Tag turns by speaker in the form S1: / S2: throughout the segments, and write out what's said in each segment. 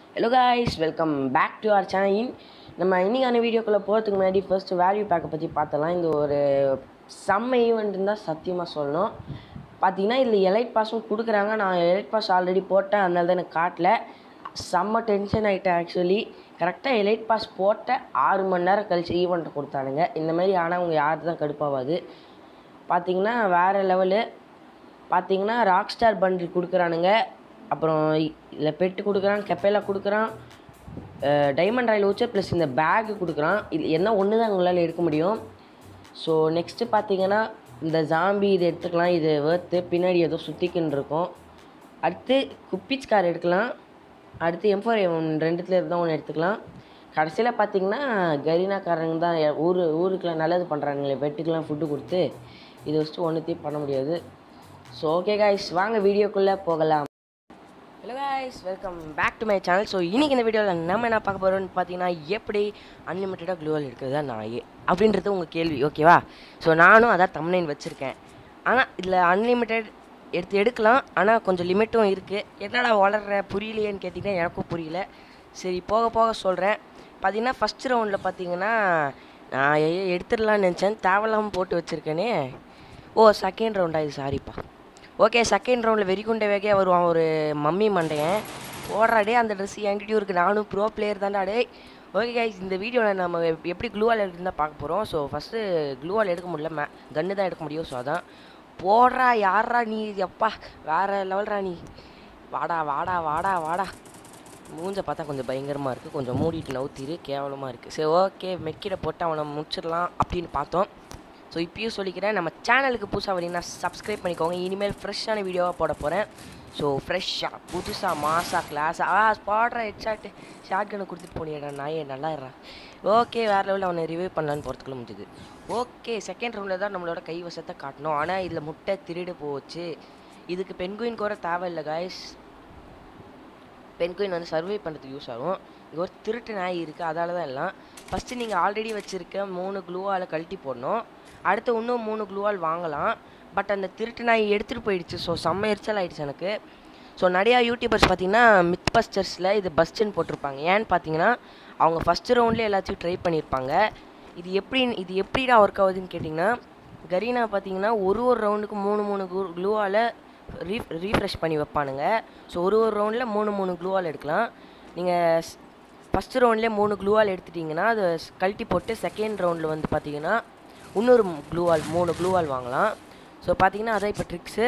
S1: hello guys welcome back to our channel நம்ம இன்னைக்கான வீடியோக்குள்ளே போகிறதுக்கு முன்னாடி ஃபர்ஸ்ட் வேல்யூ பேக்கை பற்றி பார்த்தலாம் இந்த ஒரு செம்ம ஈவெண்ட்டுன்னு தான் சத்தியமாக சொல்லணும் பார்த்தீங்கன்னா இதில் எலைட் பாஸும் கொடுக்குறாங்க நான் எலைட் பாஸ் ஆல்ரெடி போட்டேன் அதனால தான் எனக்கு காட்டல செம்ம டென்ஷன் ஆகிட்டேன் ஆக்சுவலி கரெக்டாக எலைட் பாஸ் போட்ட ஆறு மணி நேரம் கழிச்சு ஈவெண்ட்டை கொடுத்தானுங்க இந்த மாதிரி ஆனால் அவங்க யாரு தான் கடுப்பாகாது பார்த்தீங்கன்னா வேறு லெவலு பார்த்தீங்கன்னா ராக் ஸ்டார் பண்டில் கொடுக்குறானுங்க அப்புறம் இதில் பெட்டு கொடுக்குறான் கெப்பேலா கொடுக்குறான் டைமண்ட் ராயல் வச்சு ப்ளஸ் இந்த பேக்கு கொடுக்குறான் இது என்ன ஒன்று தான் உங்களால் எடுக்க முடியும் ஸோ நெக்ஸ்ட்டு பார்த்தீங்கன்னா இந்த ஜாம்பி இது எடுத்துக்கலாம் இது வேர்த்து பின்னாடி ஏதோ சுற்றிக்கின்னு இருக்கும் அடுத்து குப்பிச் கார் எடுக்கலாம் அடுத்து எம் ஃபோர் ரெண்டுத்துல இருந்தால் ஒன்று எடுத்துக்கலாம் கடைசியில் பார்த்தீங்கன்னா கரீனாக்காரங்க தான் எ- ஊர் ஊருக்குலாம் நல்லது பண்ணுறாங்களே பெட்டுக்கெலாம் ஃபுட்டு கொடுத்து இதை வச்சுட்டு ஒன்றுத்தையும் பண்ண முடியாது ஸோ ஓகே காய்ஸ் வாங்க வீடியோக்குள்ளே போகலாம் hello guys welcome back to my channel so இன்றைக்கி இந்த வீடியோவில் நம்ம என்ன பார்க்க போகிறோம்னு பார்த்தீங்கன்னா எப்படி அன்லிமிட்டடாக க்ளூவல் இருக்கிறதா நாயே அப்படின்றது உங்கள் கேள்வி ஓகேவா ஸோ நானும் அதான் தம்னைன் வச்சுருக்கேன் ஆனால் இதில் அன்லிமிட்டெட் எடுத்து எடுக்கலாம் ஆனால் கொஞ்சம் லிமிட்டும் இருக்குது என்னடா வளர்ற புரியலையேன்னு கேட்டிங்கன்னா எனக்கும் புரியல சரி போக போக சொல்கிறேன் பார்த்தீங்கன்னா ஃபஸ்ட் ரவுண்டில் பார்த்தீங்கன்னா நான் எ- எடுத்துடலாம்னு நினச்சேன் தேவையில்லாமல் போட்டு வச்சுருக்கேனே ஓ செகண்ட் ரவுண்டா இது சாரிப்பா ஓகே செகண்ட் ரவுண்டில் வெறிகுண்ட வேகையாக வருவான் ஒரு மம்மி மண்டையன் ஓடுறா டே அந்த ட்ரெஸ் என்கிட்டயும் இருக்குது நானும் ப்ரோ பிளேயர் தான்டா டே ஓகே கைஸ் இந்த வீடியோவில் நம்ம எப்- எப்படி க்ளூவால் எடுக்குன்னு தான் பார்க்க போகிறோம் ஸோ ஃபஸ்ட்டு க்ளூவால் எடுக்க முடியல மே கன்று தான் எடுக்க முடியும் ஸோ அதான் போடுறா யாரா நீ எப்பா வேற லெவல்ரா நீ வாடா வாடா வாடா வாடா மூஞ்ச பார்த்தா கொஞ்சம் பயங்கரமாக இருக்குது கொஞ்சம் மூடிட்டு நவுத்திரு கேவலமாக இருக்குது சரி ஓகே மெக்கிட போட்டு அவனை முடிச்சிடலாம் அப்படின்னு பார்த்தோம் ஸோ இப்பயும் சொல்லிக்கிறேன் நம்ம சேனலுக்கு புதுசாக வரீங்கன்னா சப்ஸ்கிரைப் பண்ணிக்கோங்க இனிமேல் ஃப்ரெஷ்ஷான வீடியோவாக போட போகிறேன் ஸோ ஃப்ரெஷ்ஷாக புதுசாக மாசா கிளாஸ் ஆ ஸ்பாட்ற ஹெட்ஷாட்டு ஷார்ட் கனை கொடுத்துட்டு போனியடா நாயே நல்லா இருறா ஓகே வேறு லெவலில் அவனை ரிவ்யூ பண்ணலான்னு போகிறதுக்குள்ள முடிஞ்சுது ஓகே செகண்ட் ரவுண்டில் தான் நம்மளோட கைவசத்தை காட்டணும் ஆனால் இதில் முட்டை திருடு போச்சு இதுக்கு பெண்குயின் கூட தேவையில்லை காய்ஸ் பென்குயின் வந்து சர்வே பண்ணுறதுக்கு யூஸ் ஆகும் இங்கே ஒரு திருட்டு நாய் இருக்குது அதால தான் எல்லாம் ஃபஸ்ட்டு நீங்கள் ஆல்ரெடி வச்சுருக்க மூணு க்ளூவால் கழட்டி போடணும் அடுத்து இன்னும் மூணு க்ளூவால் வாங்கலாம் பட் அந்த திருட்டு நாய் எடுத்துகிட்டு போயிடுச்சு ஸோ செம்ம எரிச்சல் ஆயிடுச்சு எனக்கு ஸோ நிறையா யூடியூபர்ஸ் பார்த்தீங்கன்னா மித் பஸ்டர்ஸில் இது பஸ்ட்டுன்னு போட்டிருப்பாங்க ஏன்னு பார்த்தீங்கன்னா அவங்க ஃபஸ்ட்டு ரவுண்ட்லேயே எல்லாத்தையும் ட்ரை பண்ணியிருப்பாங்க இது எப்படி இது எப்படிடா ஒர்க் ஆகுதுன்னு கேட்டிங்கன்னா கரீனா பார்த்தீங்கன்னா ஒரு ஒரு ரவுண்டுக்கு மூணு மூணு க்ளூவால் ரீ ரீஃப்ரெஷ் பண்ணி வைப்பானுங்க ஸோ ஒரு ஒரு ரவுண்டில் மூணு மூணு க்ளூவால் எடுக்கலாம் நீங்கள் ஃபஸ்ட்டு ரவுண்ட்லேயே மூணு க்ளூவால் எடுத்துட்டிங்கன்னா அதை ஸ்- கழட்டி போட்டு செகண்ட் ரவுண்டில் வந்து பார்த்தீங்கன்னா இன்னொரு க்ளூவால் மூணு க்ளூவால் வாங்கலாம் ஸோ பார்த்தீங்கன்னா அதான் இப்போ ட்ரிக்ஸு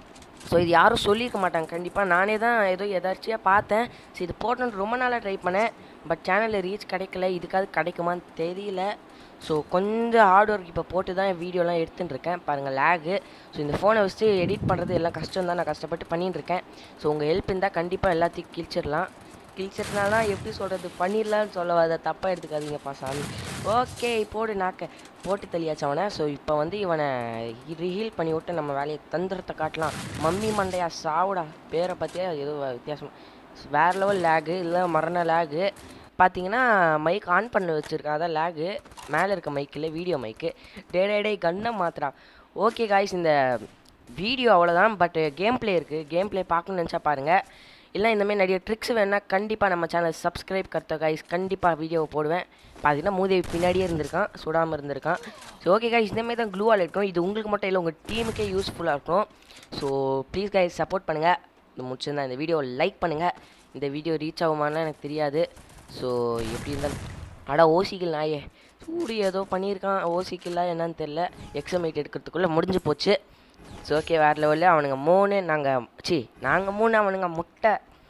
S1: ஸோ இது யாரும் சொல்லியிருக்க மாட்டாங்க கண்டிப்பாக நானே தான் ஏதோ எதாச்சியாக பார்த்தேன் சரி இது போட்டோன்னு ரொம்ப நாளாக ட்ரை பண்ணேன் பட் சேனலில் ரீச் கிடைக்கல இதுக்காவது கிடைக்குமான்னு தெரியல ஸோ கொஞ்சம் ஹார்ட் ஒர்க் இப்போ போட்டு தான் வீடியோலாம் எடுத்துட்டு இருக்கேன் பாருங்கள் லேகு ஸோ இந்த ஃபோனை வச்சு எடிட் பண்ணுறது எல்லாம் கஷ்டம் தான் நான் கஷ்டப்பட்டு பண்ணிட்டு இருக்கேன் ஸோ உங்கள் ஹெல்ப் இருந்தால் கண்டிப்பாக எல்லாத்தையும் கிழிச்சிடலாம் கிழிச்சிட்னால எப்படி சொல்கிறது பண்ணிடலாம்னு சொல்ல அதை தப்பாக எடுத்துக்காதீங்கப்பா சாமி ஓகே போடு நாக்க போட்டு தள்ளியாச்சு அவனை ஸோ இப்போ வந்து இவனை ரீஹீல் பண்ணி விட்டு நம்ம வேலையை தந்திரத்தை காட்டலாம் மம்மி மண்டையா சாவுடா பேரை பற்றியா ஏதோ வித்தியாசம் வேறு லெவல் லேகு இல்லை மரண லேகு பார்த்தீங்கன்னா மைக் ஆன் பண்ண வச்சுருக்கேன் அதான் லேகு மேலே இருக்க மைக்கில் வீடியோ மைக்கு டே டே டே கன்னை மாத்திரா ஓகே காய்ஸ் இந்த வீடியோ அவ்வளோதான் பட் கேம் ப்ளே இருக்குது கேம் ப்ளே பார்க்கணும்னு நினச்சா பாருங்கள் இல்லை இந்தமாதிரி நிறைய ட்ரிக்ஸ் வேணா கண்டிப்பாக நம்ம சேனல் சப்ஸ்கிரைப் கருத்த காய்ஸ் கண்டிப்பாக வீடியோவை போடுவேன் பார்த்தீங்கன்னா மூதேவி பின்னாடியே இருந்திருக்கான் சுடாமல் இருந்திருக்கான் ஸோ ஓகே காய்ஸ் இந்தமாதிரி தான் க்ளூவால் இருக்கும் இது உங்களுக்கு மட்டும் இல்லை உங்கள் டீமுக்கே யூஸ்ஃபுல்லாக இருக்கும் ஸோ ப்ளீஸ் காய்ஸ் சப்போர்ட் பண்ணுங்கள் இது முடிச்சிருந்தா இந்த வீடியோவை லைக் பண்ணுங்கள் இந்த வீடியோ ரீச் ஆகுமான்னு எனக்கு தெரியாது ஸோ எப்படி இருந்தாலும் அடா ஓசிக்கில் நாயே சூடு ஏதோ பண்ணியிருக்கான் ஓசிக்கில் என்னன்னு தெரில எக்ஸாமேட் எடுக்கிறதுக்குள்ளே முடிஞ்சு போச்சு ஸோ ஓகே வேறு லெவலில் அவனுங்க மூணு நாங்கள் சி நாங்கள் மூணு அவனுங்க முட்டை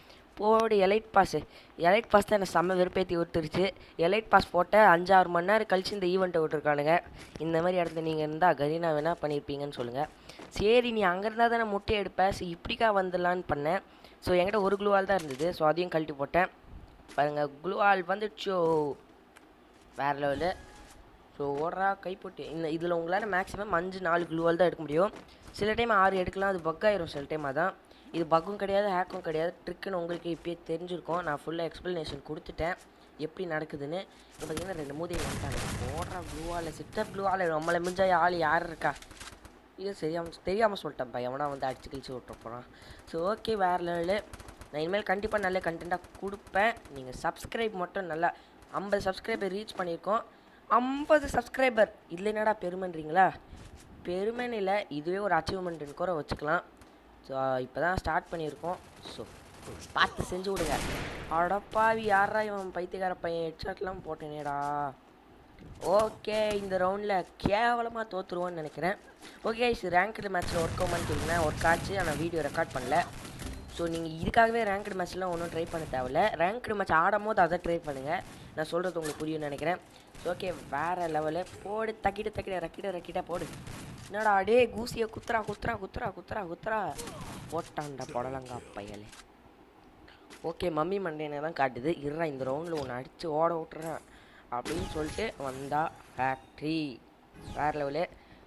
S1: போடு எலைட் பாஸு எலைட் பாஸ் தான் எனக்கு செம்ம வெறுப்பேற்றி விட்டுருச்சு எலைட் பாஸ் போட்ட அஞ்சாறு மணி நேரம் கழிச்சு இந்த ஈவெண்ட்டை விட்டுருக்கானுங்க இந்த மாதிரி இடத்துல நீங்கள் இருந்தால் கரீனா வேணால் பண்ணியிருப்பீங்கன்னு சொல்லுங்கள் சரி நீ அங்கே இருந்தால் தானே முட்டை எடுப்ப சரி இப்படிக்கா வந்துடலான்னு பண்ணேன் ஸோ என்கிட்ட ஒரு க்ளூவால் தான் இருந்தது ஸோ அதையும் கழட்டி போட்டேன் பாருங்கள் க்ளூவால் வந்துடுச்சோ வேறு லெவலு ஸோ ஓடுறா கைப்போட்டு இந்த இதில் உங்களால் மேக்ஸிமம் அஞ்சு நாலு க்ளூவால் தான் எடுக்க முடியும் சில டைம் ஆறு எடுக்கலாம் அது பக் ஆயிரும் சில டைம் அதான் இது பக்கும் கிடையாது ஹேக்கும் கிடையாது ட்ரிக்குன்னு உங்களுக்கு இப்பயே தெரிஞ்சிருக்கும் நான் ஃபுல்லாக எக்ஸ்ப்ளனேஷன் கொடுத்துட்டேன் எப்படி நடக்குதுன்னு இப்போ பார்த்தீங்கன்னா ரெண்டு மூதி வந்துட்டாங்க ஓடுறா ப்ளூவால் சிட்டப் ப்ளூவால் நம்மளை மிஞ்சா ஆள் யார் இருக்கா இது சரியாமல் தெரியாமல் சொல்லிட்டேன் பையன் அவனா வந்து அடிச்சு கிழிச்சு விட்டுற போகிறான் ஸோ ஓகே வேறு லெவலு நான் இனிமேல் கண்டிப்பாக நல்ல கண்டென்ட்டாக கொடுப்பேன் நீங்கள் சப்ஸ்கிரைப் மட்டும் நல்லா ஐம்பது சப்ஸ்கிரைபர் ரீச் பண்ணியிருக்கோம் ஐம்பது சப்ஸ்கிரைபர் இதில் என்னடா பெருமைன்றீங்களா பெருமைன்னு இல்லை இதுவே ஒரு அச்சீவ்மெண்ட்டுன்னு கூட வச்சுக்கலாம் ஸோ இப்போ தான் ஸ்டார்ட் பண்ணியிருக்கோம் ஸோ பார்த்து செஞ்சு விடுங்க அடப்பாவி யாரா இவன் பைத்தியக்கார பையன் ஹெட்ஷாட்லாம் போட்டேனேடா ஓகே இந்த ரவுண்டில் கேவலமாக தோற்றுருவோன்னு நினைக்கிறேன் ஓகே இது ரேங்க்டு மேட்ச்சில் ஒர்க் ஆகுமான்னு கேட்டிங்கன்னா ஒர்க் ஆச்சு ஆனால் வீடியோ ரெக்கார்ட் பண்ணல ஸோ நீங்கள் இதுக்காகவே ரேங்க்டு மேட்ச்லாம் ஒன்றும் ட்ரை பண்ண தேவையில்ல ரேங்க்டு மேட்ச் ஆடும் போது அதை ட்ரை பண்ணுங்கள் நான் சொல்கிறது உங்களுக்கு புரியும்னு நினைக்கிறேன் ஓகே வேறு லெவலு போடு தக்கிட்டு தக்கிட்ட ரக்கிட்ட ரக்கிட்ட போடு என்னடா அடே கூசியை குத்துறா குத்துறா குத்துறா குத்துறா குத்துறா போட்டான்டா புடலங்கா பயலே ஓகே மம்மி மண்டேனை தான் காட்டுது இருறா இந்த ரவுண்டில் ஒன்று அடித்து ஓட விட்டுறேன் அப்படின்னு சொல்லிட்டு வந்தா ஃபேக்ட்ரி வேறு லெவலு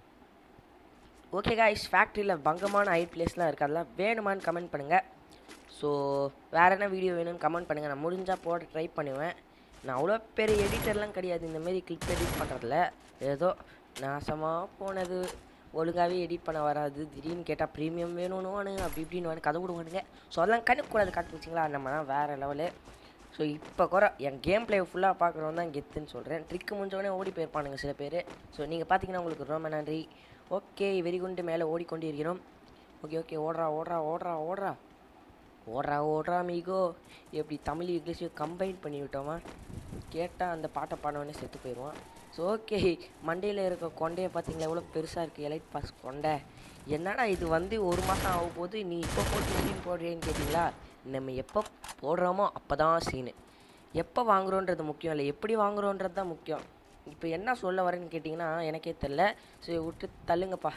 S1: ஓகே காய்ஸ் ஃபேக்ட்ரியில் பங்கமான ஹைட் பிளேஸ்லாம் இருக்குது அதெல்லாம் வேணுமான்னு கமெண்ட் பண்ணுங்கள் ஸோ வேறு என்ன வீடியோ வேணும்னு கமெண்ட் பண்ணுங்கள் நான் முடிஞ்சால் போட ட்ரை பண்ணுவேன் நான் அவ்வளோ பெரிய எடிட்டர்லாம் கிடையாது இந்தமாரி கிளிப் எடிட் பண்ணுறதுல ஏதோ நாசமாக போனது ஒழுங்காகவே எடிட் பண்ண வராது திடீர்னு கேட்டால் ப்ரீமியம் வேணும்னு அப்படி இப்படின்னு வந்து கதை விடுவானுங்க ஸோ அதெல்லாம் கணக்கூடாது காட்டு வச்சிங்களா நம்ம தான் வேறு லெவலு ஸோ இப்போ கூட என் கேம் பிளே ஃபுல்லாக பார்க்குறவன் தான் கெத்துன்னு சொல்கிறேன் ட்ரிக்கு முடிஞ்சவொடனே ஓடி போயிருப்பானுங்க சில பேர் ஸோ நீங்கள் பார்த்தீங்கன்னா உங்களுக்கு ரொம்ப நன்றி ஓகே வெறிகுண்டு மேலே ஓடிக்கொண்டு இருக்கிறோம் ஓகே ஓகே ஓடுறா ஓடுறா ஓடுறா ஓடுறா ஓடுறா ஓடுறா மீகோ எப்படி தமிழ் இங்கிலீஷையும் கம்பைன் பண்ணி விட்டோமா கேட்டால் அந்த பாட்டை பாடவனே செத்து போயிடுவான் ஸோ ஓகே மண்டையில் இருக்க கொண்டையை பார்த்தீங்களா எவ்வளோ பெருசாக இருக்குது எலைட் பாஸ் கொண்டை என்னடா இது வந்து ஒரு மாதம் ஆக போது நீ இப்போ போட்டு சீன் போடுறேன்னு கேட்டிங்களா நம்ம எப்போ போடுறோமோ அப்போ தான் சீனு எப்போ வாங்குறோன்றது முக்கியம் இல்லை எப்படி வாங்குறோன்றது தான் முக்கியம் இப்போ என்ன சொல்ல வரேன்னு கேட்டிங்கன்னா எனக்கே தெரில ஸோ விட்டு தள்ளுங்கப்பா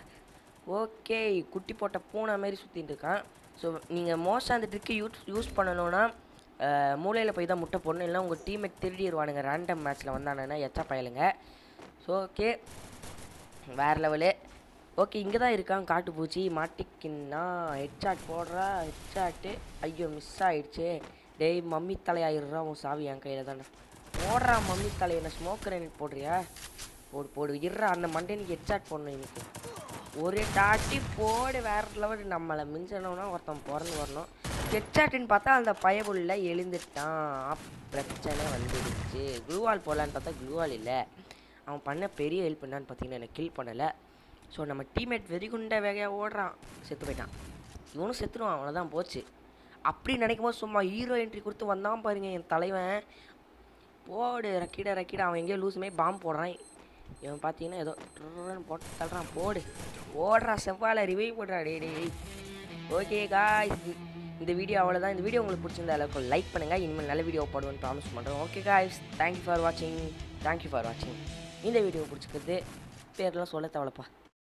S1: ஓகே குட்டி போட்ட பூனை மாரி சுற்றிட்டு இருக்கான் ஸோ நீங்கள் மோஸ்ட்டாக அந்த ட்ரிக்கு யூஸ் யூஸ் பண்ணணுன்னா மூளையில் போய் தான் முட்டை போடணும் இல்லைனா உங்கள் டீமேட் திருடிடுவானுங்க ரேண்டம் மேட்ச்சில் வந்தானுங்கன்னா எச்சா பயலுங்க ஸோ ஓகே வேறு லெவலு ஓகே இங்கே தான் இருக்கான் காட்டுப்பூச்சி மாட்டிக்கின்னா ஹெட்ஷாட் போடுறா ஹெட்ஷாட்டு ஐயோ மிஸ் ஆயிடுச்சு டேய் மம்மி தலையாயிடுறா உன் சாவி என் கையில் தானே போடுறா மம்மி தலை என்ன ஸ்மோக் கிரேனட் போடுறியா போடு போடு இருறா அந்த மண்டேனுக்கு ஹெட்ஷாட் போடணும் இன்னைக்கு ஒரு டாட்டி போடு வேற லெவல் நம்மளை மிஞ்சணும்னா ஒருத்தன் பிறந்து வரணும் ஹெட்ஷாட்டுன்னு பார்த்தா அந்த பயபுள்ள எழுந்துட்டான் பிரச்சனை வந்துடுச்சு க்ளூவால் போடலான்னு பார்த்தா க்ளூவால் இல்லை அவன் பண்ண பெரிய ஹெல்ப் என்னன்னு பார்த்தீங்கன்னா எனக்கு கில் பண்ணலை ஸோ நம்ம டீம்மேட் வெறிகுண்ட வேகையாக ஓடுறான் செத்து போயிட்டான் இவனும் செத்துருவான் அவ்வளோதான் போச்சு அப்படி நினைக்கும் போது சும்மா ஹீரோ என்ட்ரி கொடுத்து வந்தான் பாருங்க என் தலைவன் போடு ரக்கிட ரக்கிட அவன் எங்கேயோ லூசுமே பாம்பு போடுறான் இவன் பார்த்தீங்கன்னா ஏதோ ட்ருன்னு போட்டு தள்ளுறான் போடு ஓடுறா செவ்வாழை ரிவைவ் போடுறா டே டேய் ஓகே காய்ஸ் இந்த வீடியோ அவ்வளோதான் இந்த வீடியோ உங்களுக்கு பிடிச்சிருந்த அளவுக்கு லைக் பண்ணுங்கள் இனிமேல் நல்ல வீடியோ போடுவேன்னு ப்ராமிஸ் பண்ணுறோம் ஓகே காய்ஸ் தேங்க்யூ ஃபார் வாட்சிங் தேங்க்யூ ஃபார் வாட்சிங் இந்த வீடியோ பிடிச்சிக்கிறது பேர்லாம் சொல்ல தேவைப்பா